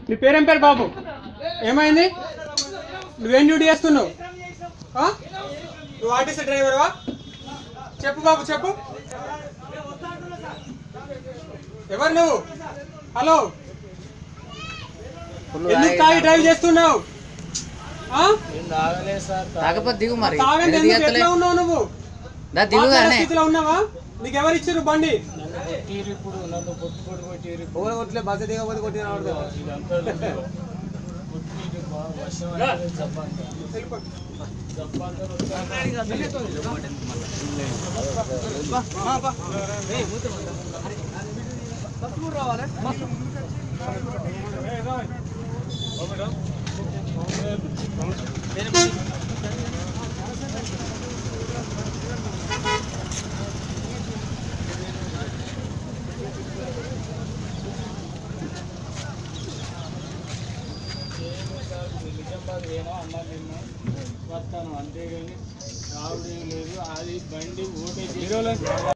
నీ పేరేం పేరు బాబు ఏమైంది నువ్వేం డ్యూటీ చేస్తున్నావు ఆ? నువ్వు ఆర్టీసీ డ్రైవర్వా చెప్పు బాబు చెప్పు ఎవరు నువ్వు హలో ఎందుకు తాగి డ్రైవ్ చేస్తున్నావు ఆ? తాగపోతే దిగు మరి తాగండి ఎందుకు ఎందుకు ఎత్తలే? ఎట్లా ఉన్నావు నువ్వు దా దిగు మాట్లాడే కానీ స్థితిలో ఉన్నావా నీకు ఎవరు ఇచ్చారు బండి ఒకరు కొట్టలే బస్సు దిగకపోతే కొట్టిన వస్తాను అంతేగాని రావడం లేదు అది బండి ఓటే